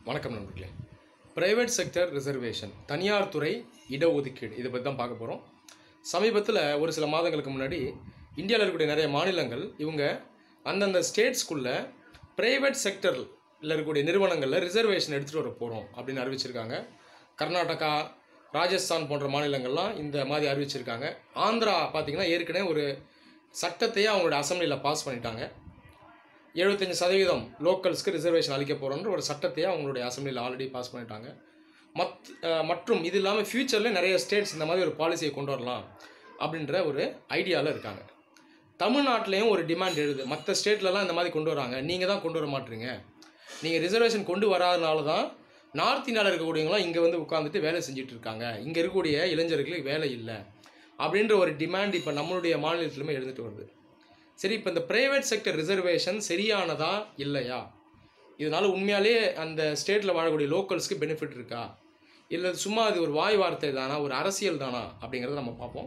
வணக்கம் நண்பர்களே private sector reservation தனியார் துறை இடஒதுக்கீடு இதை பற்றி தான் பார்க்க போகிறோம் சமீபத்தில் ஒரு சில மாதங்களுக்கு முன்னாடி இந்தியாவில் இருக்கக்கூடிய நிறைய மாநிலங்கள் இவங்க அந்தந்த ஸ்டேட்ஸ்குள்ளே பிரைவேட் செக்டரில் இருக்கக்கூடிய நிறுவனங்களில் ரிசர்வேஷன் எடுத்துகிட்டு வர போகிறோம் அப்படின்னு அறிவிச்சிருக்காங்க கர்நாடகா ராஜஸ்தான் போன்ற மாநிலங்கள்லாம் இந்த மாதிரி அறிவிச்சிருக்காங்க ஆந்திரா பார்த்திங்கன்னா ஏற்கனவே ஒரு சட்டத்தையே அவங்களோட அசம்பிளியில் பாஸ் பண்ணிட்டாங்க எழுபத்தஞ்சு சதவீதம் லோக்கல்ஸ்க்கு ரிசர்வேஷன் அளிக்க போகிறோன்ற ஒரு சட்டத்தையே அவங்களுடைய அசம்பிளியில் ஆல்ரெடி பாஸ் பண்ணிட்டாங்க மத் அஹ் மற்றும் இது இல்லாமல் ஃப்யூச்சரில் நிறைய ஸ்டேட்ஸ் இந்த மாதிரி ஒரு பாலிசியை கொண்டு வரலாம் அப்படின்ற ஒரு ஐடியாவில் இருக்காங்க தமிழ்நாட்டிலையும் ஒரு டிமாண்ட் எழுது மற்ற ஸ்டேட்லலாம் இந்த மாதிரி கொண்டு வராங்க நீங்கள் தான் கொண்டு வர மாட்டீங்க நீங்கள் ரிசர்வேஷன் கொண்டு வராதனால தான் நார்த் இந்தியாவில் இருக்கக்கூடியவங்களாம் இங்கே வந்து உட்காந்துட்டு வேலை செஞ்சுட்டு இருக்காங்க இங்கே இருக்கக்கூடிய இளைஞர்களுக்கு வேலை இல்லை அப்படின்ற ஒரு டிமாண்ட் இப்போ நம்மளுடைய மாநிலத்திலுமே எழுந்துட்டு வருது சரி இப்போ இந்த ப்ரைவேட் செக்டர் ரிசர்வேஷன் சரியானதா இல்லையா இதனால் உண்மையாலே அந்த ஸ்டேட்டில் வாழக்கூடிய லோக்கல்ஸ்க்கு பெனிஃபிட் இருக்கா இல்லை சும்மா அது ஒரு வாய் வார்த்தை தானா ஒரு அரசியல் தானா அப்படிங்கிறத நம்ம பார்ப்போம்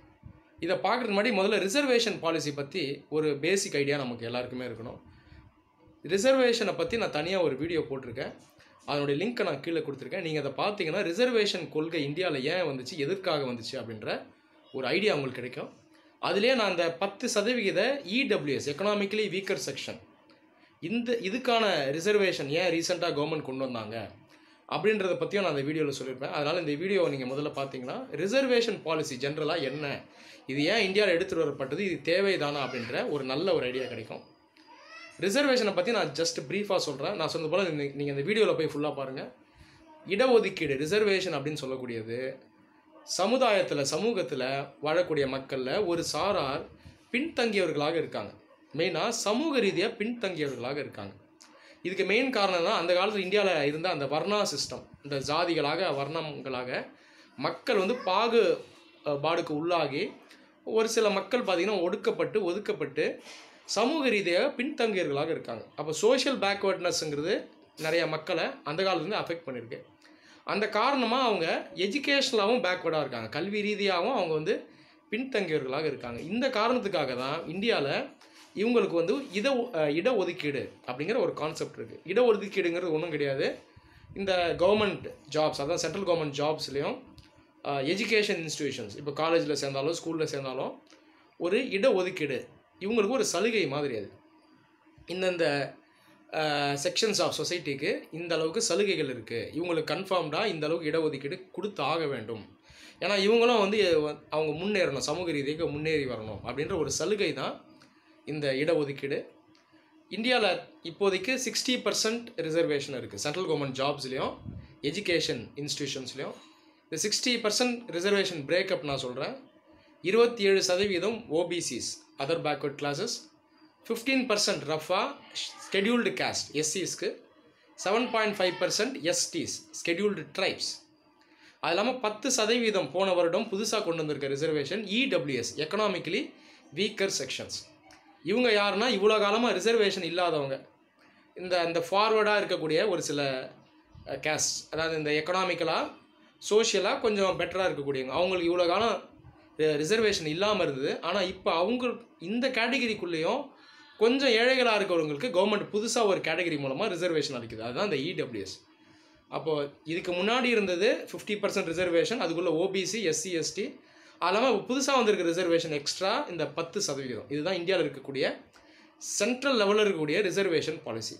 இதை பார்க்குறதுக்கு முன்னாடி முதல்ல ரிசர்வேஷன் பாலிசி பற்றி ஒரு பேசிக் ஐடியா நமக்கு எல்லாருக்குமே இருக்கணும் ரிசர்வேஷனை பற்றி நான் தனியாக ஒரு வீடியோ போட்டிருக்கேன் அதனுடைய லிங்க்கை நான் கீழே கொடுத்துருக்கேன் நீங்கள் அதை பார்த்தீங்கன்னா ரிசர்வேஷன் கொள்கை இந்தியாவில் ஏன் வந்துச்சு எதற்காக வந்துச்சு அப்படின்ற ஒரு ஐடியா உங்களுக்கு கிடைக்கும் அதுலேயே நான் அந்த பத்து சதவிகித இடபிள்யூஎஸ் எக்கனாமிக்கலி வீக்கர் செக்ஷன் இந்த இதுக்கான ரிசர்வேஷன் ஏன் ரீசெண்டாக கவர்மெண்ட் கொண்டு வந்தாங்க அப்படின்றத பற்றியும் நான் அந்த வீடியோவில் சொல்லியிருப்பேன் அதனால் இந்த வீடியோ நீங்கள் முதல்ல பார்த்தீங்கன்னா ரிசர்வேஷன் பாலிசி ஜென்ரலாக என்ன இது ஏன் இந்தியாவில் எடுத்துகிட்டு வரப்பட்டது இது தேவைதானா அப்படின்ற ஒரு நல்ல ஒரு ஐடியா கிடைக்கும் ரிசர்வேஷனை பற்றி நான் ஜஸ்ட் ப்ரீஃபாக சொல்கிறேன் நான் சொன்னது போல் நீங்கள் இந்த வீடியோவில் போய் ஃபுல்லாக பாருங்கள் இடஒதுக்கீடு ரிசர்வேஷன் அப்படின்னு சொல்லக்கூடியது சமுதாயத்தில் சமூகத்தில் வாழக்கூடிய மக்களில் ஒரு சாரார் பின்தங்கியவர்களாக இருக்காங்க மெயினாக சமூக ரீதியாக பின்தங்கியவர்களாக இருக்காங்க இதுக்கு மெயின் காரணம் தான் அந்த காலத்தில் இந்தியாவில் இருந்த அந்த வர்ணா சிஸ்டம் இந்த ஜாதிகளாக வர்ணங்களாக மக்கள் வந்து பாகு அஹ், பாடுக்கு உள்ளாகி ஒரு சில மக்கள் பார்த்திங்கன்னா ஒடுக்கப்பட்டு ஒதுக்கப்பட்டு சமூக ரீதியாக பின்தங்கியவர்களாக இருக்காங்க அப்போ சோஷியல் பேக்வேர்ட்னஸ்ங்கிறது நிறைய மக்களை அந்த காலத்துலேருந்து அஃபெக்ட் பண்ணியிருக்கு அந்த காரணமாக அவங்க எஜுகேஷ்னலாகவும் பேக்வேர்டாக இருக்காங்க கல்வி ரீதியாகவும் அவங்க வந்து பின்தங்கியவர்களாக இருக்காங்க இந்த காரணத்துக்காக தான் இந்தியாவில் இவங்களுக்கு வந்து இட அஹ், இடஒதுக்கீடு அப்படிங்கிற ஒரு கான்செப்ட் இருக்குது இடஒதுக்கீடுங்கிறது ஒன்றும் கிடையாது இந்த கவர்மெண்ட் ஜாப்ஸ் அதான் சென்ட்ரல் கவர்மெண்ட் ஜாப்ஸ்லேயும் எஜுகேஷன் இன்ஸ்டிடியூஷன்ஸ் இப்போ காலேஜில் சேர்ந்தாலும் ஸ்கூலில் சேர்ந்தாலும் ஒரு இடஒதுக்கீடு இவங்களுக்கு ஒரு சலுகை மாதிரி அது இந்தந்த செக்ஷன்ஸ் ஆஃப் சொசைட்டிக்கு இந்த அளவுக்கு சலுகைகள் இருக்குது இவங்களுக்கு கன்ஃபார்ம்டாக இந்த அளவுக்கு இடஒதுக்கீடு கொடுத்து ஆக வேண்டும் ஏன்னா இவங்களும் வந்து அவங்க முன்னேறணும் சமூக ரீதியாக முன்னேறி வரணும் அப்படின்ற ஒரு சலுகை தான் இந்த இடஒதுக்கீடு இந்தியாவில் இப்போதைக்கு சிக்ஸ்டி பர்சன்ட் ரிசர்வேஷன் இருக்குது சென்ட்ரல் கவர்மெண்ட் ஜாப்ஸ்லேயும் எஜுகேஷன் இன்ஸ்டிடியூஷன்ஸ்லேயும் இந்த சிக்ஸ்டி பர்சன்ட் ரிசர்வேஷன் பிரேக்கப் நான் சொல்கிறேன் இருபத்தி ஏழு சதவீதம் OBCs other backward classes fifteen percent ரஃபாக ஸ்கெடியூல்டு கேஸ்ட் எஸ்சிஸ்க்கு seven point five percent STs scheduled tribes அது இல்லாமல் பத்து சதவீதம் போன வருடம் புதுசாக கொண்டு வந்திருக்க reservation EWS economically weaker sections இவங்க யாருன்னா இவ்வளோ காலமாக ரிசர்வேஷன் இல்லாதவங்க இந்த அந்த ஃபார்வர்டாக இருக்கக்கூடிய ஒரு சில கேஸ்ட் அதாவது இந்த எக்கனாமிக்கலாக சோஷியலாக கொஞ்சம் பெட்டராக இருக்கக்கூடியவங்க அவங்களுக்கு இவ்வளோ காலம் ரிசர்வேஷன் இல்லாமல் இருந்தது ஆனால் இப்போ அவங்க இந்த கேட்டகிரிக்குள்ளேயும் கொஞ்சம் ஏழைகளாக இருக்கிறவங்களுக்கு கவர்மெண்ட் புதுசாக ஒரு கேட்டகரி மூலமாக ரிசர்வேஷன் அளிக்குது அதுதான் இந்த இடபிள்யூஎஸ் அப்போது இதுக்கு முன்னாடி இருந்தது ஃபிஃப்டி பர்சன்ட் ரிசர்வேஷன் அதுக்குள்ளே ஓபிசி எஸ்சி எஸ்டி அது இல்லாமல் புதுசாக வந்திருக்க ரிசர்வேஷன் எக்ஸ்ட்ரா இந்த பத்து சதவீதம் இதுதான் இந்தியாவில் இருக்கக்கூடிய சென்ட்ரல் லெவலில் இருக்கக்கூடிய ரிசர்வேஷன் பாலிசி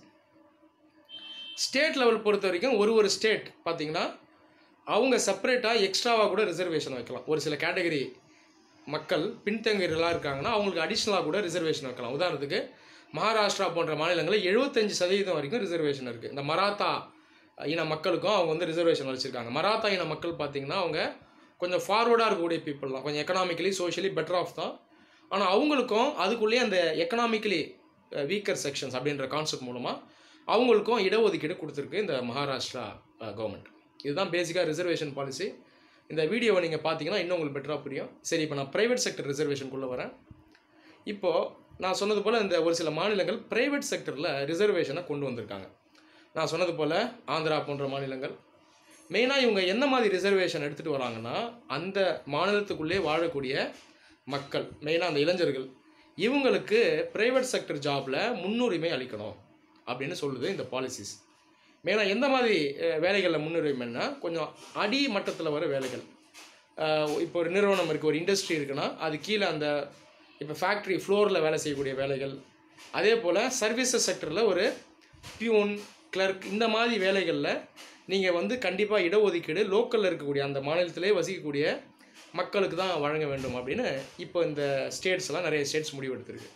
ஸ்டேட் லெவல் பொறுத்த வரைக்கும் ஒரு ஒரு ஸ்டேட் பார்த்தீங்கன்னா அவங்க செப்பரேட்டாக எக்ஸ்ட்ராவாக கூட ரிசர்வேஷன் வைக்கலாம் ஒரு சில கேட்டகரி மக்கள் பின்தங்கியர்களாக இருக்காங்கன்னா அவங்களுக்கு அடிஷ்னலாக கூட ரிசர்வேஷன் வைக்கலாம் உதாரணத்துக்கு மகாராஷ்டிரா போன்ற மாநிலங்களில் எழுபத்தஞ்சு சதவீதம் வரைக்கும் ரிசர்வேஷன் இருக்குது இந்த மராத்தா இன மக்களுக்கும் அவங்க வந்து ரிசர்வேஷன் வச்சுருக்காங்க மராத்தா இன மக்கள் பார்த்திங்கன்னா அவங்க கொஞ்சம் ஃபார்வர்டாக இருக்கக்கூடிய பீப்புள் தான் கொஞ்சம் எக்கனாமிக்கலி சோஷியலி பெட்டர் ஆஃப் தான் ஆனால் அவங்களுக்கும் அதுக்குள்ளேயே அந்த எக்கனாமிக்கலி வீக்கர் செக்ஷன்ஸ் அப்படின்ற கான்செப்ட் மூலமாக அவங்களுக்கும் இடஒதுக்கீடு கொடுத்துருக்கு இந்த மகாராஷ்டிரா கவர்மெண்ட் இதுதான் பேசிக்காக ரிசர்வேஷன் பாலிசி இந்த வீடியோவை நீங்கள் பார்த்தீங்கன்னா இன்னும் உங்களுக்கு பெட்டராக புரியும் சரி இப்போ நான் ப்ரைவேட் செக்டர் ரிசர்வேஷனுக்குள்ளே வரேன் இப்போது நான் சொன்னது போல் இந்த ஒரு சில மாநிலங்கள் ப்ரைவேட் செக்டரில் ரிசர்வேஷனை கொண்டு வந்திருக்காங்க நான் சொன்னது போல் ஆந்திரா போன்ற மாநிலங்கள் மெயினாக இவங்க என்ன மாதிரி ரிசர்வேஷன் எடுத்துகிட்டு வராங்கன்னா அந்த மாநிலத்துக்குள்ளே வாழக்கூடிய மக்கள் மெயினாக அந்த இளைஞர்கள் இவங்களுக்கு ப்ரைவேட் செக்டர் ஜாபில் முன்னுரிமை அளிக்கணும் அப்படின்னு சொல்லுது இந்த பாலிசிஸ் மெயினாக எந்த மாதிரி வேலைகளில் முன்னுரிமைன்னா கொஞ்சம் அடி மட்டத்தில் வர வேலைகள் அஹ் இப்போ ஒரு நிறுவனம் இருக்குது ஒரு இண்டஸ்ட்ரி இருக்குன்னா அது கீழே அந்த இப்போ ஃபேக்ட்ரி ஃப்ளோரில் வேலை செய்யக்கூடிய வேலைகள் அதே போல் சர்வீசஸ் செக்டரில் ஒரு பியூன் கிளர்க் இந்த மாதிரி வேலைகளில் நீங்கள் வந்து கண்டிப்பாக இடஒதுக்கீடு லோக்கலில் இருக்கக்கூடிய அந்த மாநிலத்திலே வசிக்கக்கூடிய மக்களுக்கு தான் வழங்க வேண்டும் அப்படின்னு இப்போ இந்த ஸ்டேட்ஸ்லாம் நிறைய ஸ்டேட்ஸ் முடிவெடுத்திருக்கு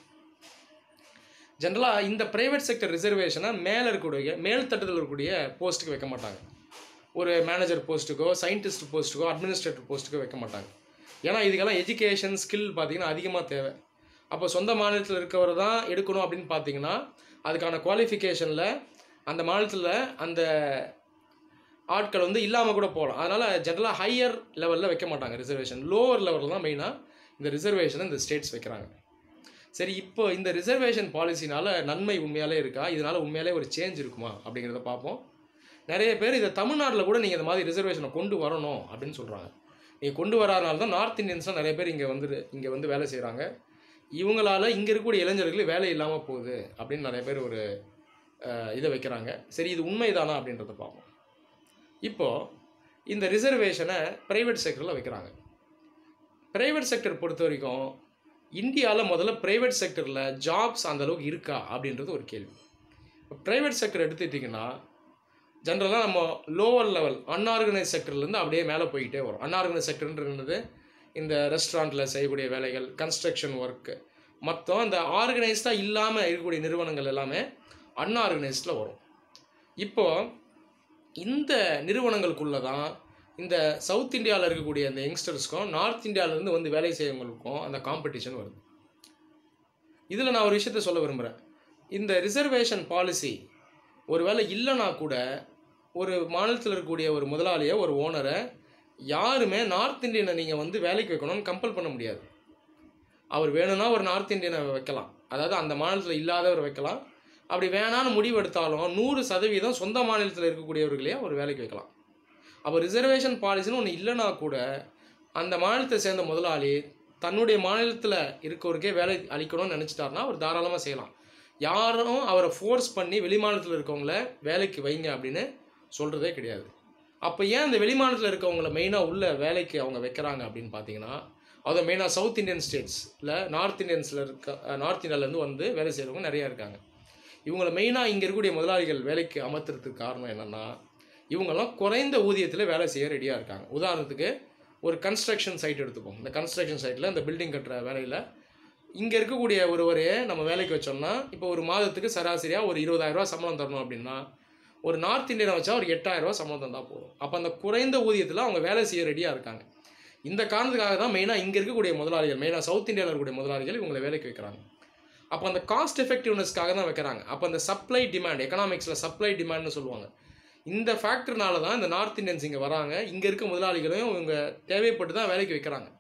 ஜென்ரலாக இந்த ப்ரைவேட் செக்டர் ரிசர்வேஷனை மேலே இருக்கக்கூடிய மேல் தட்டத்தில் இருக்கக்கூடிய போஸ்ட்டுக்கு வைக்க மாட்டாங்க ஒரு மேனேஜர் போஸ்ட்டுக்கோ சயின்டிஸ்ட் போஸ்ட்டுக்கோ அட்மினிஸ்ட்ரேட்டர் போஸ்ட்டுக்கோ வைக்க மாட்டாங்க ஏன்னா இதுக்கெல்லாம் எஜுகேஷன் ஸ்கில் பார்த்தீங்கன்னா அதிகமாக தேவை அப்போ சொந்த மாநிலத்தில் இருக்கவர் தான் எடுக்கணும் அப்படின்னு பார்த்தீங்கன்னா அதுக்கான குவாலிஃபிகேஷனில் அந்த மாநிலத்தில் அந்த ஆட்கள் வந்து இல்லாமல் கூட போகலாம் அதனால் ஜென்ரலாக ஹையர் லெவலில் வைக்க மாட்டாங்க ரிசர்வேஷன் லோவர் லெவலில் தான் மெயினாக இந்த ரிசர்வேஷனை இந்த ஸ்டேட்ஸ் வைக்கிறாங்க சரி இப்போ இந்த ரிசர்வேஷன் பாலிசினால நன்மை உண்மையாலே இருக்கா இதனால் உண்மையாலே ஒரு சேஞ்ச் இருக்குமா அப்படிங்கிறத பார்ப்போம் நிறைய பேர் இதை தமிழ்நாட்டில் கூட நீங்கள் இந்த மாதிரி ரிசர்வேஷனை கொண்டு வரணும் அப்படின்னு சொல்கிறாங்க நீங்கள் கொண்டு வராதனால தான் நார்த் இந்தியன்ஸ்லாம் நிறைய பேர் இங்கே வந்து இங்கே வந்து வேலை செய்கிறாங்க இவங்களால இங்கே இருக்கக்கூடிய இளைஞர்களுக்கு வேலை இல்லாமல் போகுது அப்படின்னு நிறைய பேர் ஒரு அஹ், இதை வைக்கிறாங்க சரி இது உண்மைதானா அப்படின்றத பார்ப்போம் இப்போது இந்த ரிசர்வேஷனை ப்ரைவேட் செக்டரில் வைக்கிறாங்க ப்ரைவேட் செக்டர் பொறுத்த வரைக்கும் இந்தியாவில் முதல்ல ப்ரைவேட் செக்டரில் ஜாப்ஸ் அந்த அளவுக்கு இருக்கா அப்படின்றது ஒரு கேள்வி ப்ரைவேட் செக்டர் எடுத்துட்டிங்கன்னா ஜென்ரலாக நம்ம லோவர் லெவல் அன்ஆர்கனைஸ் செக்டர்லேருந்து அப்படியே மேலே போய்கிட்டே வரும் அன்ஆர்கனைஸ் செக்டர்ன்றது இந்த ரெஸ்டாரண்ட்டில் செய்யக்கூடிய வேலைகள் கன்ஸ்ட்ரக்ஷன் ஒர்க்கு மொத்தம் இந்த ஆர்கனைஸ்டாக இல்லாமல் இருக்கக்கூடிய நிறுவனங்கள் எல்லாமே அன்ஆர்கனைஸ்டில் வரும் இப்போது இந்த நிறுவனங்களுக்குள்ள தான் இந்த சவுத் இந்தியாவில் இருக்கக்கூடிய அந்த யங்ஸ்டர்ஸ்க்கும் நார்த் இந்தியாவிலேருந்து வந்து வேலை செய்யவங்களுக்கும் அந்த காம்படிஷன் வருது இதில் நான் ஒரு விஷயத்த சொல்ல விரும்புகிறேன் இந்த ரிசர்வேஷன் பாலிசி ஒருவேளை இல்லைனா கூட ஒரு மாநிலத்தில் இருக்கக்கூடிய ஒரு முதலாளியை ஒரு ஓனரை யாருமே நார்த் இந்தியனை நீங்கள் வந்து வேலைக்கு வைக்கணும்னு கம்பல் பண்ண முடியாது அவர் வேணும்னா ஒரு நார்த் இந்தியனை வைக்கலாம் அதாவது அந்த மாநிலத்தில் இல்லாதவர் வைக்கலாம் அப்படி வேணான்னு முடிவு எடுத்தாலும் நூறு சதவீதம் சொந்த மாநிலத்தில் இருக்கக்கூடியவர்களே அவர் வேலைக்கு வைக்கலாம் அப்போ ரிசர்வேஷன் பாலிசின்னு ஒன்று இல்லைனா கூட அந்த மாநிலத்தை சேர்ந்த முதலாளி தன்னுடைய மாநிலத்தில் இருக்கவருக்கே வேலை அளிக்கணும்னு நினச்சிட்டாருன்னா அவர் தாராளமாக செய்யலாம் யாரும் அவரை ஃபோர்ஸ் பண்ணி வெளிமாநிலத்தில் இருக்கவங்கள வேலைக்கு வைங்க அப்படின்னு சொல்கிறதே கிடையாது அப்போ ஏன் இந்த வெளிமாநிலத்தில் இருக்கவங்கள மெயினாக உள்ள வேலைக்கு அவங்க வைக்கிறாங்க அப்படின்னு பார்த்தீங்கன்னா அதுவும் மெயினாக சவுத் இந்தியன் ஸ்டேட்ஸில் நார்த் இந்தியன்ஸில் இருக்க அஹ், நார்த் இந்தியாவிலேருந்து வந்து வேலை செய்கிறவங்க நிறையா இருக்காங்க இவங்களை மெயினாக இங்கே இருக்கக்கூடிய முதலாளிகள் வேலைக்கு அமர்த்துறதுக்கு காரணம் என்னென்னா இவங்கெல்லாம் குறைந்த ஊதியத்தில் வேலை செய்ய ரெடியாக இருக்காங்க உதாரணத்துக்கு ஒரு கன்ஸ்ட்ரக்ஷன் சைட் எடுத்துப்போம் இந்த கன்ஸ்ட்ரக்ஷன் சைட்டில் இந்த பில்டிங் கட்டுற வேலையில் இங்கே இருக்கக்கூடிய ஒருவரையே நம்ம வேலைக்கு வச்சோம்னா இப்போ ஒரு மாதத்துக்கு சராசரியாக ஒரு இருபதாயிரரூவா சம்பளம் தரணும் அப்படின்னா ஒரு நார்த் இந்தியனை வச்சா ஒரு எட்டாயிரரூவா சம்பளம் தந்தால் போதும் அப்போ அந்த குறைந்த ஊதியத்தில் அவங்க வேலை செய்ய ரெடியாக இருக்காங்க இந்த காரணத்துக்காக தான் மெயினாக இங்கே இருக்கக்கூடிய முதலாளிகள் மெயினாக சவுத் இந்தியாவில் இருக்கக்கூடிய முதலாளிகள் இவங்களை வேலைக்கு வைக்கிறாங்க அப்போ அந்த காஸ்ட் எஃபெக்டிவ்னஸ்க்காக தான் வைக்கிறாங்க அப்போ அந்த சப்ளை டிமாண்ட் எக்கனாமிக்ஸில் சப்ளை டிமாண்ட்னு சொல்லுவாங்க இந்த ஃபேக்டர்னால தான் இந்த நார்த் இந்தியன்ஸ் இங்கே வராங்க இங்கே இருக்க முதலாளிகளையும் இவங்க தேவைப்பட்டு தான் வேலைக்கு வைக்கிறாங்க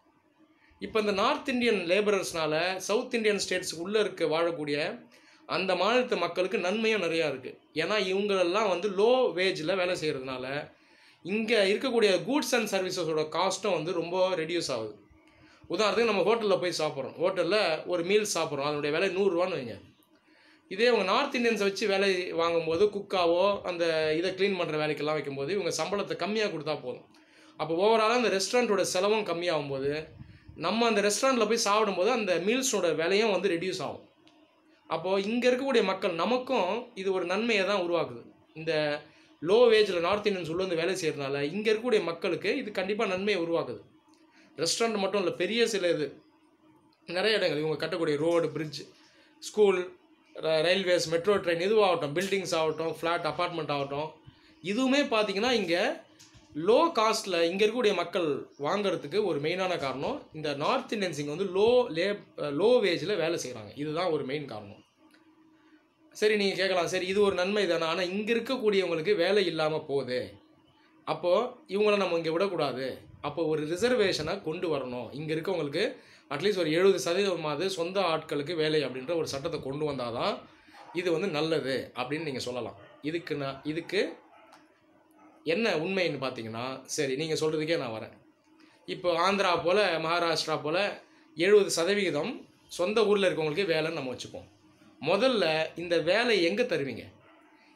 இப்போ இந்த நார்த் இந்தியன் லேபரர்ஸ்னால சவுத் இந்தியன் ஸ்டேட்ஸுக்கு உள்ளே இருக்க வாழக்கூடிய அந்த மாநிலத்து மக்களுக்கு நன்மையும் நிறையா இருக்குது ஏன்னா இவங்களெல்லாம் வந்து லோ வேஜில் வேலை செய்கிறதுனால இங்கே இருக்கக்கூடிய கூட்ஸ் அண்ட் சர்வீசஸோட காஸ்ட்டும் வந்து ரொம்ப ரெடியூஸ் ஆகுது உதாரணத்துக்கு நம்ம ஹோட்டலில் போய் சாப்பிட்றோம் ஹோட்டலில் ஒரு மீல் சாப்பிட்றோம் அதனுடைய விலை நூறுரூவான்னு வைங்க இதே இவங்க நார்த் இந்தியன்ஸை வச்சு வேலை வாங்கும்போது குக்காவோ அந்த இதை க்ளீன் பண்ணுற வேலைக்கெல்லாம் வைக்கும்போது இவங்க சம்பளத்தை கம்மியாக கொடுத்தா போதும் அப்போ ஓவராலாக அந்த ரெஸ்டாரண்ட்டோட செலவும் கம்மியாகும் போது நம்ம அந்த ரெஸ்டாரண்ட்டில் போய் சாப்பிடும்போது அந்த மீல்ஸோட விலையும் வந்து ரெடியூஸ் ஆகும் அப்போது இங்கே இருக்கக்கூடிய மக்கள் நமக்கும் இது ஒரு நன்மையை தான் உருவாக்குது இந்த லோ வேஜில் நார்த் இந்தியன்ஸ் உள்ள வந்து வேலை செய்கிறதுனால இங்கே இருக்கக்கூடிய மக்களுக்கு இது கண்டிப்பாக நன்மையை உருவாக்குது ரெஸ்டாரண்ட் மட்டும் இல்லை பெரிய சில இது நிறைய இடங்கள் இவங்க கட்டக்கூடிய road bridge school railways metro train இதுவாகட்டும் பில்டிங்ஸ் ஆகட்டும் ஃப்ளாட் அப்பார்ட்மெண்ட் ஆகட்டும் இதுவுமே பார்த்தீங்கன்னா இங்கே லோ காஸ்ட்டில் இங்கே இருக்கக்கூடிய மக்கள் வாங்குறதுக்கு ஒரு மெயினான காரணம் இந்த நார்த் இந்தியன்ஸ் இங்கே வந்து லோ லே லோ வேஜில் வேலை செய்கிறாங்க இதுதான் ஒரு மெயின் காரணம் சரி நீங்கள் கேட்கலாம் சரி இது ஒரு நன்மை தானே ஆனால் இங்கே இருக்கக்கூடியவங்களுக்கு வேலை இல்லாமல் போகுது அப்போது இவங்கள நம்ம இங்கே விடக்கூடாது அப்போ ஒரு ரிசர்வேஷனை கொண்டு வரணும் இங்கே இருக்கவங்களுக்கு அட்லீஸ்ட் ஒரு எழுபது சதவீதமாவது சொந்த ஆட்களுக்கு வேலை அப்படின்ற ஒரு சட்டத்தை கொண்டு வந்தால் தான் இது வந்து நல்லது அப்படின்னு நீங்கள் சொல்லலாம் இதுக்கு நான் இதுக்கு என்ன உண்மைன்னு பார்த்தீங்கன்னா சரி நீங்கள் சொல்கிறதுக்கே நான் வரேன் இப்போ ஆந்திரா போல் மகாராஷ்டிரா போல் எழுபது சதவிகிதம் சொந்த ஊரில் இருக்கவங்களுக்கு வேலைன்னு நம்ம வச்சுப்போம் முதல்ல இந்த வேலை எங்கே தருவீங்க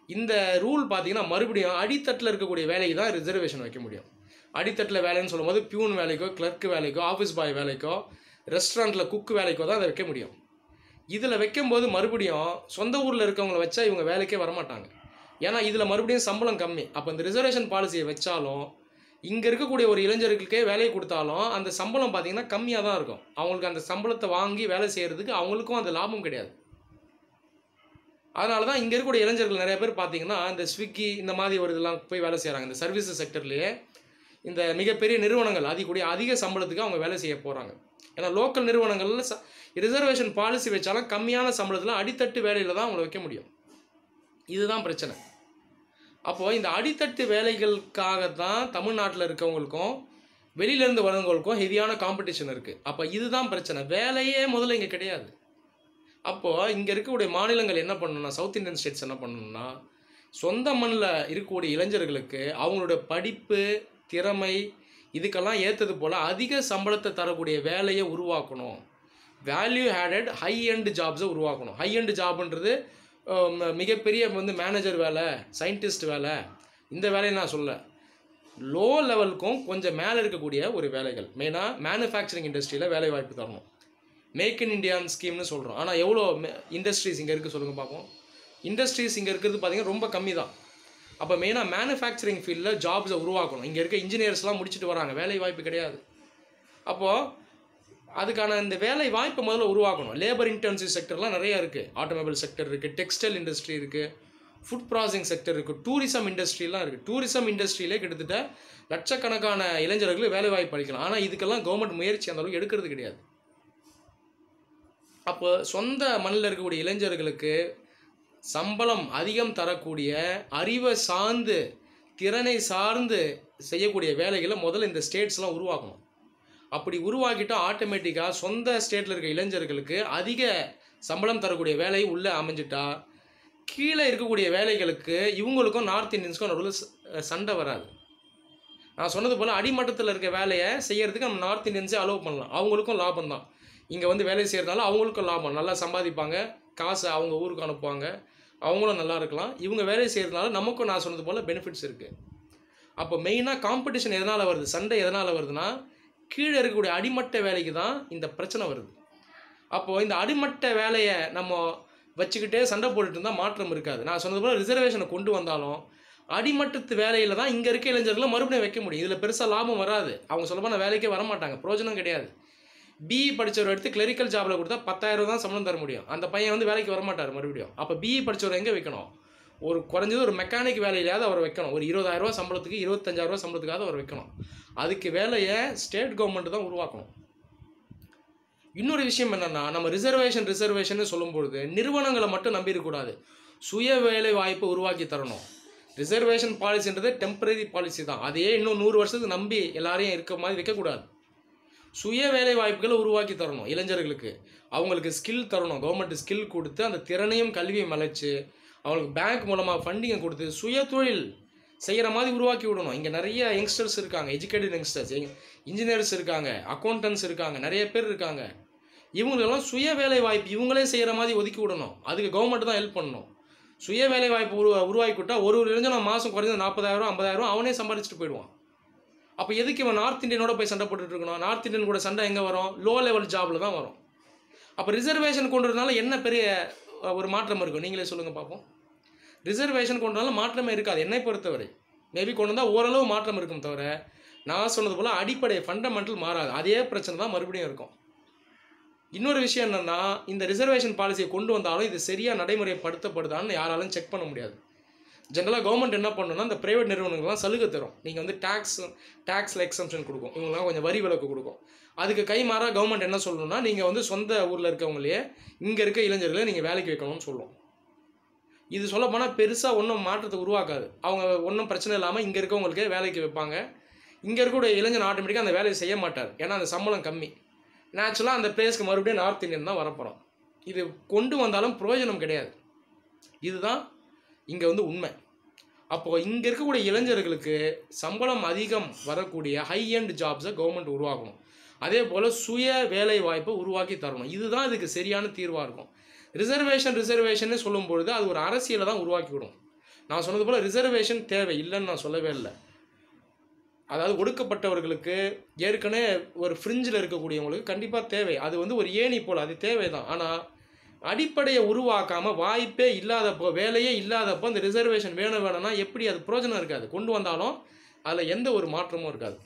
இந்த ரூல் பார்த்தீங்கன்னா மறுபடியும் அடித்தட்டில் இருக்கக்கூடிய வேலைக்கு தான் ரிசர்வேஷன் வைக்க முடியும் அடித்தட்டில் வேலைன்னு சொல்லும்போது பியூன் வேலைக்கோ கிளர்க் வேலைக்கோ ஆஃபீஸ் பாய் வேலைக்கோ ரெஸ்டாரண்ட்டில் குக் வேலைக்கோ தான் அதை வைக்க முடியும் இதில் வைக்கும்போது மறுபடியும் சொந்த ஊரில் இருக்கவங்கள வச்சா இவங்க வேலைக்கே வரமாட்டாங்க ஏன்னா இதில் மறுபடியும் சம்பளம் கம்மி அப்போ இந்த ரிசர்வேஷன் பாலிசியை வச்சாலும் இங்கே இருக்கக்கூடிய ஒரு இளைஞர்களுக்கே வேலையை கொடுத்தாலும் அந்த சம்பளம் பார்த்தீங்கன்னா கம்மியாக தான் இருக்கும் அவங்களுக்கு அந்த சம்பளத்தை வாங்கி வேலை செய்கிறதுக்கு அவங்களுக்கும் அந்த லாபம் கிடையாது அதனால தான் இங்கே இருக்கக்கூடிய இளைஞர்கள் நிறைய பேர் பார்த்தீங்கன்னா இந்த ஸ்விக்கி இந்த மாதிரி ஒரு இதெல்லாம் போய் வேலை செய்கிறாங்க இந்த சர்வீஸ் செக்டர்லேயே இந்த மிகப்பெரிய நிறுவனங்கள் அதிகூடிய அதிக சம்பளத்துக்கு அவங்க வேலை செய்ய போகிறாங்க ஏன்னா லோக்கல் நிறுவனங்களில் ச ரிசர்வேஷன் பாலிசி வச்சாலும் கம்மியான சம்பளத்தில் அடித்தட்டு வேலையில் தான் அவங்கள வைக்க முடியும் இதுதான் பிரச்சனை அப்போது இந்த அடித்தட்டு வேலைகளுக்காக தான் தமிழ்நாட்டில் இருக்கவங்களுக்கும் வெளியிலேருந்து வரவங்களுக்கும் ஹெவியான காம்படிஷன் இருக்குது அப்போ இதுதான் பிரச்சனை வேலையே முதல்ல இங்கே கிடையாது அப்போது இங்கே இருக்கக்கூடிய மாநிலங்கள் என்ன பண்ணணும்னா சவுத் இந்தியன் ஸ்டேட்ஸ் என்ன பண்ணணும்னா சொந்த மண்ணில் இருக்கக்கூடிய இளைஞர்களுக்கு அவங்களோட படிப்பு திறமை இதுக்கெல்லாம் ஏற்றது போல் அதிக சம்பளத்தை தரக்கூடிய வேலையை உருவாக்கணும் வேல்யூ ஆடட் ஹை எண்ட் ஜாப்ஸை உருவாக்கணும் ஹை எண்ட் ஜாப்ன்றது அஹ், மிகப்பெரிய வந்து மேனேஜர் வேலை சயின்டிஸ்ட் வேலை இந்த வேலையை நான் சொல்ல லோ லெவலுக்கும் கொஞ்சம் மேலே இருக்கக்கூடிய ஒரு வேலைகள் மெயினாக மேனுஃபேக்சரிங் இண்டஸ்ட்ரியில் வேலை வாய்ப்பு தரணும் மேக் இன் இந்தியான் ஸ்கீம்னு சொல்கிறோம் ஆனால் எவ்வளோ இண்டஸ்ட்ரீஸ் இங்கே இருக்குது சொல்லுங்கள் பார்ப்போம் இண்டஸ்ட்ரீஸ் இங்கே இருக்கிறது பார்த்தீங்கன்னா ரொம்ப கம்மி தான் அப்போ மெயினாக மேனுஃபேக்சரிங் ஃபீல்டில் ஜாப்ஸை உருவாக்கணும் இங்கே இருக்க இன்ஜினியர்ஸ்லாம் முடிச்சுட்டு வராங்க வேலை வாய்ப்பு கிடையாது அப்போது அதுக்கான இந்த வேலை வாய்ப்பை முதல்ல உருவாக்கணும் லேபர் இன்டென்சிவ் செக்டர்லாம் நிறைய இருக்குது ஆட்டோமொபைல் செக்டர் இருக்குது டெக்ஸ்டைல் இண்டஸ்ட்ரி இருக்குது ஃபுட் ப்ராசஸிங் செக்டர் இருக்குது டூரிசம் இண்டஸ்ட்ரிலாம் இருக்குது டூரிசம் இண்டஸ்ட்ரியிலே கிட்டத்தட்ட லட்சக்கணக்கான இளைஞர்களுக்கு வேலை வாய்ப்பு அளிக்கலாம் ஆனால் இதுக்கெல்லாம் கவர்மெண்ட் முயற்சி அந்த அளவுக்கு எடுக்கிறது கிடையாது அப்போ சொந்த மண்ணில் இருக்கக்கூடிய இளைஞர்களுக்கு சம்பளம் அதிகம் தரக்கூடிய அறிவை சார்ந்து திறனை சார்ந்து செய்யக்கூடிய வேலைகளை முதல்ல இந்த ஸ்டேட்ஸ்லாம் உருவாக்கணும் அப்படி உருவாக்கிட்டா ஆட்டோமேட்டிக்காக சொந்த ஸ்டேட்டில் இருக்க இளைஞர்களுக்கு அதிக சம்பளம் தரக்கூடிய வேலை உள்ளே அமைஞ்சிட்டா கீழே இருக்கக்கூடிய வேலைகளுக்கு இவங்களுக்கும் நார்த் இந்தியன்ஸ்க்கும் நடுவில் ச- சண்டை வராது நான் சொன்னது போல் அடிமட்டத்தில் இருக்க வேலையை செய்யறதுக்கு நம்ம நார்த் இந்தியன்ஸே அலோவ் பண்ணலாம் அவங்களுக்கும் லாபம் தான் இங்கே வந்து வேலை செய்கிறதுனால அவங்களுக்கும் லாபம் நல்லா சம்பாதிப்பாங்க காசை அவங்க ஊருக்கு அனுப்புவாங்க அவங்களும் நல்லா இருக்கலாம் இவங்க வேலை செய்கிறதுனால நமக்கும் நான் சொன்னது போல் பெனிஃபிட்ஸ் இருக்குது அப்போ மெயினாக காம்படிஷன் எதனால் வருது சண்டை எதனால் வருதுன்னா கீழே இருக்கக்கூடிய அடிமட்ட வேலைக்கு தான் இந்த பிரச்சனை வருது அப்போது இந்த அடிமட்ட வேலையை நம்ம வச்சுக்கிட்டே சண்டை போட்டுட்டு இருந்தால் மாற்றம் இருக்காது நான் சொன்னது போல் ரிசர்வேஷனை கொண்டு வந்தாலும் அடிமட்டத்து வேலையில் தான் இங்கே இருக்க இளைஞர்களை மறுபடியும் வைக்க முடியும் இதில் பெருசாக லாபம் வராது அவங்க சொல்லப்போனால் வேலைக்கே வர மாட்டாங்க பிரயோஜனம் கிடையாது பிஇ படித்தவர் எடுத்து கிளரிக்கல் ஜாபில் கொடுத்தா பத்தாயிரம் தான் சம்பளம் தர முடியும் அந்த பையன் வந்து வேலைக்கு வர மாட்டார் மறுபடியும் அப்போ பிஇ படித்தவர் எங்கே வைக்கணும் ஒரு குறைஞ்சது ஒரு மெக்கானிக் வேலையிலாவது அவர் வைக்கணும் ஒரு இருபதாயிரரூவா சம்பளத்துக்கு இருபத்தஞ்சாயிரரூவா சம்பளத்துக்காவது அவர் வைக்கணும் அதுக்கு வேலையை ஸ்டேட் கவர்மெண்ட் தான் உருவாக்கணும் இன்னொரு விஷயம் என்னன்னா நம்ம ரிசர்வேஷன் ரிசர்வேஷன் சொல்லும்பொழுது நிறுவனங்களை மட்டும் நம்பி இருக்கக்கூடாது சுய வேலை வாய்ப்பை உருவாக்கி தரணும் ரிசர்வேஷன் பாலிசின்றது டெம்பரரி பாலிசி தான் அதையே இன்னும் நூறு வருஷத்துக்கு நம்பி எல்லாரையும் இருக்க மாதிரி வைக்கக்கூடாது சுய வேலை வாய்ப்புகளை உருவாக்கி தரணும் இளைஞர்களுக்கு அவங்களுக்கு ஸ்கில் தரணும் கவர்மெண்ட் ஸ்கில் கொடுத்து அந்த திறனையும் கல்வியும் அழைச்சு அவங்களுக்கு பேங்க் மூலமாக ஃபண்டிங்கை கொடுத்து சுய தொழில் செய்கிற மாதிரி உருவாக்கி விடணும் இங்கே நிறைய யங்ஸ்டர்ஸ் இருக்காங்க எஜுகேட்டட் யங்ஸ்டர்ஸ் இன்ஜினியர்ஸ் இருக்காங்க அக்கௌண்டன்ஸ் இருக்காங்க நிறைய பேர் இருக்காங்க இவங்களெல்லாம் சுய வேலை வாய்ப்பு இவங்களே செய்கிற மாதிரி ஒதுக்கி விடணும் அதுக்கு கவர்மெண்ட் தான் ஹெல்ப் பண்ணணும் சுய வேலை வாய்ப்பு உருவா உருவாக்கி விட்டா ஒரு ஒரு இளைஞன் மாதம் குறைஞ்சது நாற்பதாயிரம் ஐம்பதாயிரம் அவனே சம்பாதிச்சுட்டு போயிடுவான் அப்போ எதுக்கு இவன் நார்த் இந்தியனோட போய் சண்டை போட்டுட்டு இருக்கணும் நார்த் இந்தியன் கூட சண்டை எங்கே வரும் லோ லெவல் ஜாபில் தான் வரும் அப்போ ரிசர்வேஷன் கொண்டு வரதுனால என்ன பெரிய அஹ், ஒரு மாற்றம் இருக்கும் நீங்களே சொல்லுங்கள் பார்ப்போம் ரிசர்வேஷன் கொண்டு வந்தாலும் மாற்றமே இருக்காது என்னை பொறுத்தவரை மேபி கொண்டு வந்தால் ஓரளவு மாற்றம் இருக்கும் தவிர நான் சொன்னது போல் அடிப்படை ஃபண்டமெண்டல் மாறாது அதே பிரச்சனை தான் மறுபடியும் இருக்கும் இன்னொரு விஷயம் என்னன்னா இந்த ரிசர்வேஷன் பாலிசியை கொண்டு வந்தாலும் இது சரியாக நடைமுறைப்படுத்தப்படுதான்னு யாராலும் செக் பண்ண முடியாது ஜென்ரலாக கவர்மெண்ட் என்ன பண்ணணும்னா இந்த பிரைவேட் நிறுவனங்கள்லாம் சலுகை தரும் நீங்கள் வந்து டேக்ஸ் டேக்ஸில் எக்ஸம்ஷன் கொடுக்கும் இவங்களாம் கொஞ்சம் வரி விலக்கு கொடுக்கும் அதுக்கு கைமாறாக கவர்மெண்ட் என்ன சொல்லணும்னா நீங்கள் வந்து சொந்த ஊரில் இருக்கவங்களையே இங்கே இருக்க இளைஞர்களை நீங்கள் வேலைக்கு வைக்கணும்னு சொல்லும் இது சொல்ல போனால் பெருசாக ஒன்றும் மாற்றத்தை உருவாக்காது அவங்க ஒன்றும் பிரச்சனை இல்லாமல் இங்கே இருக்கவங்களுக்கே வேலைக்கு வைப்பாங்க இங்கே இருக்கக்கூடிய இளைஞன் ஆட்டோமேட்டிக்காக அந்த வேலையை செய்ய மாட்டார் ஏன்னா அந்த சம்பளம் கம்மி நேச்சுரலாக அந்த பிளேஸ்க்கு மறுபடியும் நார்த் இந்தியன் தான் வரப்போகிறோம் இது கொண்டு வந்தாலும் பிரயோஜனம் கிடையாது இதுதான் இங்கே வந்து உண்மை அப்போது இங்கே இருக்கக்கூடிய இளைஞர்களுக்கு சம்பளம் அதிகம் வரக்கூடிய ஹை எண்ட் ஜாப்ஸை கவர்மெண்ட் உருவாக்கணும் அதே போல் சுய வேலை வாய்ப்பை உருவாக்கி தரணும் இதுதான் இதுக்கு சரியான தீர்வாக இருக்கும் ரிசர்வேஷன் ரிசர்வேஷன் சொல்லும் பொழுது அது ஒரு அரசியலை தான் உருவாக்கி விடும் நான் சொன்னது போல் ரிசர்வேஷன் தேவை இல்லைன்னு நான் சொல்லவே இல்லை அதாவது ஒடுக்கப்பட்டவர்களுக்கு ஏற்கனவே ஒரு ஃப்ரிஞ்சில் இருக்கக்கூடியவங்களுக்கு கண்டிப்பாக தேவை அது வந்து ஒரு ஏணி போல் அது தேவை தான் ஆனால் அடிப்படையை உருவாக்காமல் வாய்ப்பே இல்லாதப்போ வேலையே இல்லாதப்போ அந்த ரிசர்வேஷன் வேணும் வேணும்னா எப்படி அது பிரயோஜனம் இருக்காது கொண்டு வந்தாலும் அதில் எந்த ஒரு மாற்றமும் இருக்காது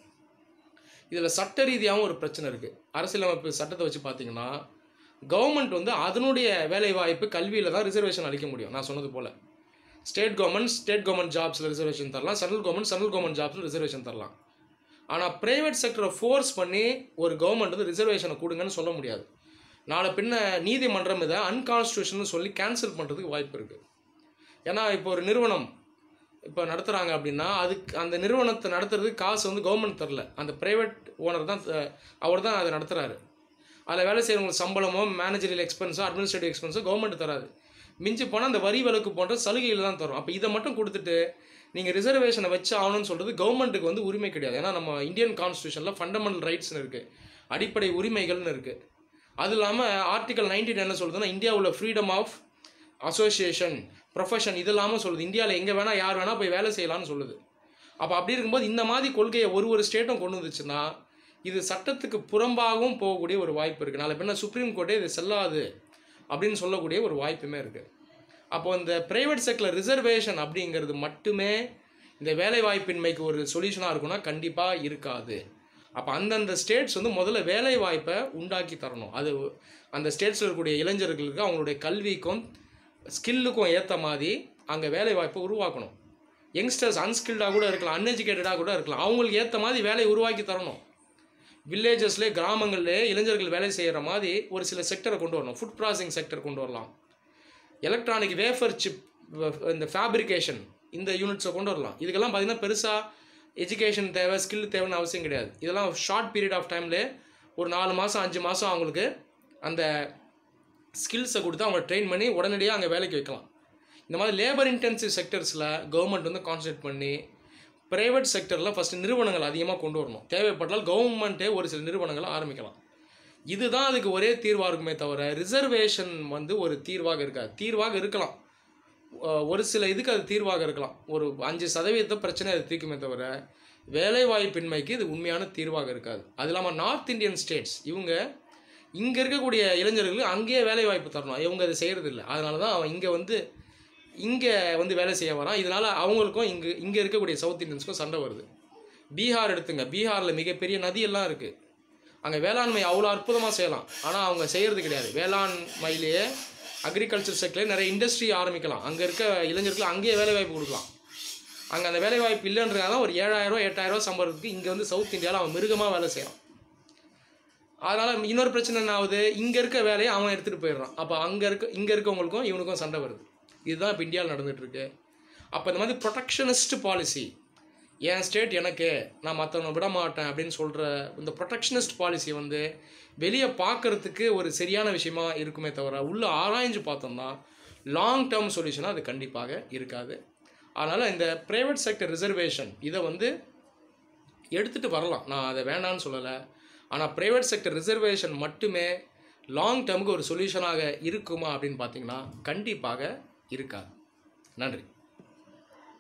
இதில் சட்ட ரீதியாகவும் ஒரு பிரச்சனை இருக்குது அரசியலமைப்பு சட்டத்தை வச்சு பார்த்தீங்கன்னா கவர்மெண்ட் வந்து அதனுடைய வேலைவாய்ப்பு கல்வியில் தான் ரிசர்வேஷன் அளிக்க முடியும் நான் சொன்னது போல் ஸ்டேட் கவர்மெண்ட் ஸ்டேட் கவர்மெண்ட் ஜாப்ஸில் ரிசர்வேஷன் தரலாம் சென்ட்ரல் கவர்மெண்ட் சென்ட்ரல் கவர்மெண்ட் ஜாப்ஸில் ரிசர்வேஷன் தரலாம் ஆனால் ப்ரைவேட் செக்டரை ஃபோர்ஸ் பண்ணி ஒரு கவர்மெண்ட் வந்து ரிசர்வேஷனை கொடுங்கன்னு சொல்ல முடியாது நாளை பின்ன நீதிமன்றம் இதை அன்கான்ஸ்டியூஷன் சொல்லி கேன்சல் பண்ணுறதுக்கு வாய்ப்பு இருக்குது ஏன்னா இப்போ ஒரு நிறுவனம் இப்போ நடத்துகிறாங்க அப்படின்னா அதுக்கு அந்த நிறுவனத்தை நடத்துறதுக்கு காசு வந்து கவர்மெண்ட் தரல அந்த ப்ரைவேட் ஓனர் தான் அவர் தான் அதை நடத்துகிறாரு அதில் வேலை செய்கிறவங்களுக்கு சம்பளமோ மேனேஜரியல் எக்ஸ்பென்ஸோ அட்மினிஸ்ட்ரேட்டிவ் எக்ஸ்பென்ஸோ கவர்மெண்ட் தராது மிஞ்சி போனால் அந்த வரி விலக்கு போன்ற சலுகைகள் தான் தரும் அப்போ இதை மட்டும் கொடுத்துட்டு நீங்கள் ரிசர்வேஷனை வச்சு ஆகணும்னு சொல்கிறது கவர்மெண்ட்டுக்கு வந்து உரிமை கிடையாது ஏன்னா நம்ம இந்தியன் கான்ஸ்டியூஷனில் ஃபண்டமெண்டல் ரைட்ஸ்னு இருக்குது அடிப்படை உரிமைகள்னு இருக்குது அது இல்லாமல் ஆர்டிகல் நைன்டீன் என்ன சொல்லுதுன்னா இந்தியாவில் ஃப்ரீடம் ஆஃப் அசோசியேஷன் ப்ரொஃபஷன் இது இல்லாமல் சொல்லுது இந்தியாவில் எங்கே வேணால் யார் வேணால் போய் வேலை செய்யலாம்னு சொல்லுது அப்போ அப்படி இருக்கும்போது இந்த மாதிரி கொள்கையை ஒரு ஒரு ஸ்டேட்டும் கொண்டு வந்துச்சுன்னா இது சட்டத்துக்கு புறம்பாகவும் போகக்கூடிய ஒரு வாய்ப்பு இருக்குது நாளை பின்ன சுப்ரீம் கோர்ட்டே இது செல்லாது அப்படின்னு சொல்லக்கூடிய ஒரு வாய்ப்புமே இருக்குது அப்போ இந்த ப்ரைவேட் செக்டரில் ரிசர்வேஷன் அப்படிங்கிறது மட்டுமே இந்த வேலைவாய்ப்பின்மைக்கு ஒரு சொல்யூஷனாக இருக்கும்னா கண்டிப்பாக இருக்காது அப்போ அந்தந்த ஸ்டேட்ஸ் வந்து முதல்ல வேலை வாய்ப்பை உண்டாக்கி தரணும் அது அந்த ஸ்டேட்ஸில் இருக்கக்கூடிய இளைஞர்களுக்கு அவங்களுடைய கல்விக்கும் ஸ்கில்லுக்கும் ஏற்ற மாதிரி அங்கே வேலை வாய்ப்பை உருவாக்கணும் யங்ஸ்டர்ஸ் அன்ஸ்கில்டாக கூட இருக்கலாம் அன்எஜுகேட்டடாக கூட இருக்கலாம் அவங்களுக்கு ஏற்ற மாதிரி வேலையை உருவாக்கி தரணும் வில்லேஜஸ்லேயே கிராமங்கள்லேயே இளைஞர்கள் வேலை செய்கிற மாதிரி ஒரு சில செக்டரை கொண்டு வரணும் ஃபுட் ப்ராசஸிங் செக்டர் கொண்டு வரலாம் எலக்ட்ரானிக் வேஃபர் சிப் இந்த ஃபேப்ரிகேஷன் இந்த யூனிட்ஸை கொண்டு வரலாம் இதுக்கெல்லாம் பார்த்திங்கன்னா பெருசாக எஜுகேஷன் தேவை ஸ்கில் தேவைன்னு அவசியம் கிடையாது இதெல்லாம் ஷார்ட் பீரியட் ஆஃப் டைம்லே ஒரு நாலு மாதம் அஞ்சு மாதம் அவங்களுக்கு அந்த ஸ்கில்ஸை கொடுத்து அவங்க ட்ரெயின் பண்ணி உடனடியாக அங்கே வேலைக்கு வைக்கலாம் இந்த மாதிரி லேபர் இன்டென்சிவ் செக்டர்ஸில் கவர்மெண்ட் வந்து கான்சன்ட்ரேட் பண்ணி ப்ரைவேட் செக்டரில் ஃபஸ்ட்டு நிறுவனங்கள் அதிகமாக கொண்டு வரணும் தேவைப்பட்டால் கவர்மெண்ட்டே ஒரு சில நிறுவனங்களை ஆரம்பிக்கலாம் இதுதான் அதுக்கு ஒரே தீர்வாக இருக்குமே தவிர ரிசர்வேஷன் வந்து ஒரு தீர்வாக இருக்காது தீர்வாக இருக்கலாம் ஒரு சில இதுக்கு அது தீர்வாக இருக்கலாம் ஒரு அஞ்சு சதவீத பிரச்சனை அது தீர்க்குமே தவிர வேலைவாய்ப்பின்மைக்கு இது உண்மையான தீர்வாக இருக்காது அது இல்லாமல் நார்த் இந்தியன் ஸ்டேட்ஸ் இவங்க இங்கே இருக்கக்கூடிய இளைஞர்களுக்கு அங்கேயே வேலைவாய்ப்பு தரணும் இவங்க அதை செய்கிறது இல்லை அதனால தான் அவன் இங்கே வந்து இங்கே வந்து வேலை செய்ய வரான் இதனால் அவங்களுக்கும் இங்கே இங்கே இருக்கக்கூடிய சவுத் இந்தியன்ஸ்க்கும் சண்டை வருது பீகார் எடுத்துங்க பீகாரில் மிகப்பெரிய நதியெல்லாம் இருக்குது அங்கே வேளாண்மை அவ்வளோ அற்புதமாக செய்யலாம் ஆனால் அவங்க செய்கிறது கிடையாது வேளாண்மையிலேயே அக்ரிகல்ச்சர் செக்டர்லேயே நிறைய இண்டஸ்ட்ரி ஆரம்பிக்கலாம் அங்கே இருக்க இளைஞர்கள் அங்கேயே வேலைவாய்ப்பு கொடுக்கலாம் அங்கே அந்த வேலைவாய்ப்பு இல்லைன்றதுனால தான் ஒரு ஏழாயிரரூவா எட்டாயிரரூவா சம்பளத்துக்கு இங்கே வந்து சவுத் இந்தியாவில் அவன் மிருகமாக வேலை செய்யலாம் அதனால் இன்னொரு பிரச்சனை என்ன ஆகுது இங்கே இருக்க வேலையை அவன் எடுத்துகிட்டு போயிடுறான் அப்போ அங்கே இருக்க இங்கே இருக்கவங்களுக்கும் இவனுக்கும் சண்டை வருது இதுதான் இப்போ இந்தியாவில் நடந்துகிட்ருக்கு அப்போ இந்த மாதிரி ப்ரொடெக்ஷனிஸ்ட் பாலிசி என் ஸ்டேட் எனக்கு நான் மற்றவனை விட மாட்டேன் அப்படின்னு சொல்கிற இந்த ப்ரொடெக்ஷனிஸ்ட் பாலிசி வந்து வெளியே பார்க்குறதுக்கு ஒரு சரியான விஷயமா இருக்குமே தவிர உள்ளே ஆராய்ஞ்சு பார்த்தோம்னா லாங் டேர்ம் சொல்யூஷனாக அது கண்டிப்பாக இருக்காது அதனால் இந்த ப்ரைவேட் செக்டர் ரிசர்வேஷன் இதை வந்து எடுத்துகிட்டு வரலாம் நான் அதை வேணான்னு சொல்லலை ஆனால் ப்ரைவேட் செக்டர் ரிசர்வேஷன் மட்டுமே லாங் டேர்முக்கு ஒரு சொல்யூஷனாக இருக்குமா அப்படின்னு பார்த்தீங்கன்னா கண்டிப்பாக இருக்காது நன்றி